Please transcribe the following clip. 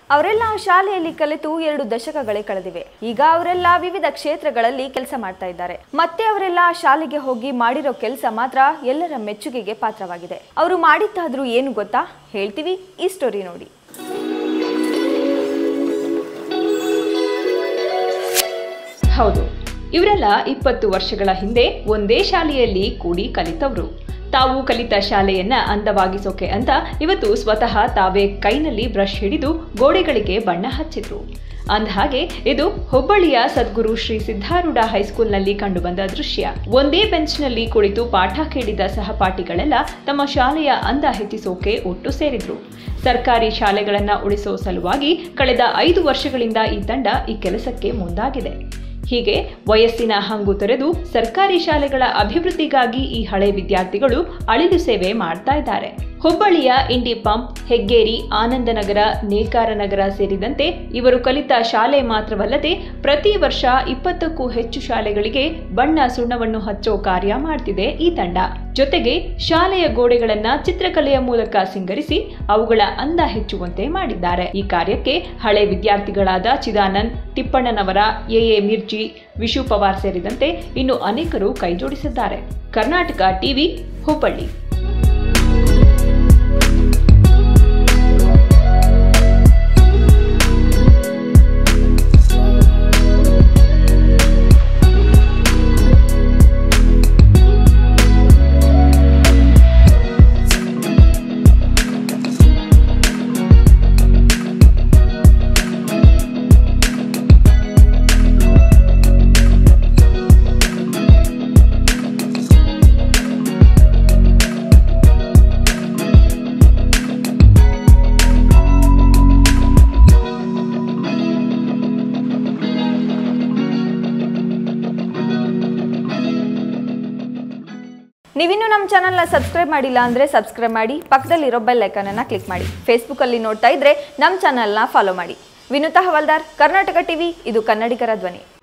ಅವರೆಲ್ಲ ಶಾಲೆಯಲ್ಲಿ ಕಲಿತು ಎರಡು ದಶಕಗಳೇ ಕಳೆದಿವೆ ಈಗ ಅವರೆಲ್ಲ ವಿವಿಧ ಕ್ಷೇತ್ರಗಳಲ್ಲಿ ಕೆಲಸ ಮಾಡ್ತಾ ಇದ್ದಾರೆ ಮತ್ತೆ ಅವರೆಲ್ಲ ಶಾಲೆಗೆ ಹೋಗಿ ಮಾಡಿರೋ ಕೆಲಸ ಮಾತ್ರ ಎಲ್ಲರ ಮೆಚ್ಚುಗೆಗೆ ಪಾತ್ರವಾಗಿದೆ ಅವರು ಮಾಡಿದ್ದಾದ್ರೂ ಏನು ಗೊತ್ತಾ ಹೇಳ್ತೀವಿ ಈ ಸ್ಟೋರಿ ನೋಡಿ ಹೌದು ಇವರೆಲ್ಲ ಇಪ್ಪತ್ತು ವರ್ಷಗಳ ಹಿಂದೆ ಒಂದೇ ಶಾಲೆಯಲ್ಲಿ ಕೂಡಿ ಕಲಿತವ್ರು ತಾವು ಕಲಿತ ಶಾಲೆಯನ್ನ ಅಂದವಾಗಿಸೋಕೆ ಅಂತ ಇವತ್ತು ಸ್ವತಃ ತಾವೇ ಕೈನಲ್ಲಿ ಬ್ರಷ್ ಹಿಡಿದು ಗೋಡೆಗಳಿಗೆ ಬಣ್ಣ ಹಚ್ಚಿದ್ರು ಅಂದಹಾಗೆ ಇದು ಹುಬ್ಬಳ್ಳಿಯ ಸದ್ಗುರು ಶ್ರೀ ಸಿದ್ಧಾರೂಢ ಹೈಸ್ಕೂಲ್ನಲ್ಲಿ ಕಂಡುಬಂದ ದೃಶ್ಯ ಒಂದೇ ಬೆಂಚ್ನಲ್ಲಿ ಕುಳಿತು ಪಾಠ ಕೇಳಿದ ಸಹಪಾಠಿಗಳೆಲ್ಲ ತಮ್ಮ ಶಾಲೆಯ ಅಂದ ಹೆಚ್ಚಿಸೋಕೆ ಒಟ್ಟು ಸೇರಿದ್ರು ಸರ್ಕಾರಿ ಶಾಲೆಗಳನ್ನ ಉಳಿಸೋ ಸಲುವಾಗಿ ಕಳೆದ ಐದು ವರ್ಷಗಳಿಂದ ಈ ತಂಡ ಈ ಕೆಲಸಕ್ಕೆ ಮುಂದಾಗಿದೆ ಹೀಗೆ ವಯಸ್ಸಿನ ಹಂಗು ತೊರೆದು ಸರ್ಕಾರಿ ಶಾಲೆಗಳ ಅಭಿವೃದ್ಧಿಗಾಗಿ ಈ ಹಳೆ ವಿದ್ಯಾರ್ಥಿಗಳು ಅಳಿದು ಸೇವೆ ಮಾಡ್ತಾ ಇದ್ದಾರೆ ಹುಬ್ಬಳ್ಳಿಯ ಇಂಡಿ ಪಂಪ್ ಹೆಗ್ಗೇರಿ ಆನಂದನಗರ ನೇಕಾರನಗರ ಸೇರಿದಂತೆ ಇವರು ಕಲಿತ ಶಾಲೆ ಮಾತ್ರವಲ್ಲದೆ ಪ್ರತಿ ವರ್ಷ ಇಪ್ಪತ್ತಕ್ಕೂ ಹೆಚ್ಚು ಶಾಲೆಗಳಿಗೆ ಬಣ್ಣ ಸುಣ್ಣವನ್ನು ಹಚ್ಚೋ ಕಾರ್ಯ ಮಾಡ್ತಿದೆ ಈ ತಂಡ ಜೊತೆಗೆ ಶಾಲೆಯ ಗೋಡೆಗಳನ್ನ ಚಿತ್ರಕಲೆಯ ಮೂಲಕ ಸಿಂಗರಿಸಿ ಅವುಗಳ ಅಂದ ಹೆಚ್ಚುವಂತೆ ಮಾಡಿದ್ದಾರೆ ಈ ಕಾರ್ಯಕ್ಕೆ ಹಳೆ ವಿದ್ಯಾರ್ಥಿಗಳಾದ ಚಿದಾನಂದ್ ತಿಪ್ಪಣ್ಣನವರ ಎಎ ಮಿರ್ಜಿ ವಿಶು ಪವಾರ್ ಸೇರಿದಂತೆ ಇನ್ನು ಅನೇಕರು ಕೈಜೋಡಿಸಿದ್ದಾರೆ ಕರ್ನಾಟಕ ಟಿವಿ ಹುಬ್ಬಳ್ಳಿ ನೀವಿನ್ನೂ ನಮ್ಮ ಚಾನಲ್ನ ಸಬ್ಸ್ಕ್ರೈಬ್ ಮಾಡಿಲ್ಲ ಅಂದರೆ ಸಬ್ಸ್ಕ್ರೈಬ್ ಮಾಡಿ ಪಕ್ಕದಲ್ಲಿರೋ ಬೆಲ್ ಐಕನನ್ನು ಕ್ಲಿಕ್ ಮಾಡಿ ಫೇಸ್ಬುಕ್ಕಲ್ಲಿ ನೋಡ್ತಾ ಇದ್ರೆ ನಮ್ಮ ಚಾನಲ್ನ ಫಾಲೋ ಮಾಡಿ ವಿನುತಾ ಹವಲ್ದಾರ್ ಕರ್ನಾಟಕ ಟಿವಿ ಇದು ಕನ್ನಡಿಗರ ಧ್ವನಿ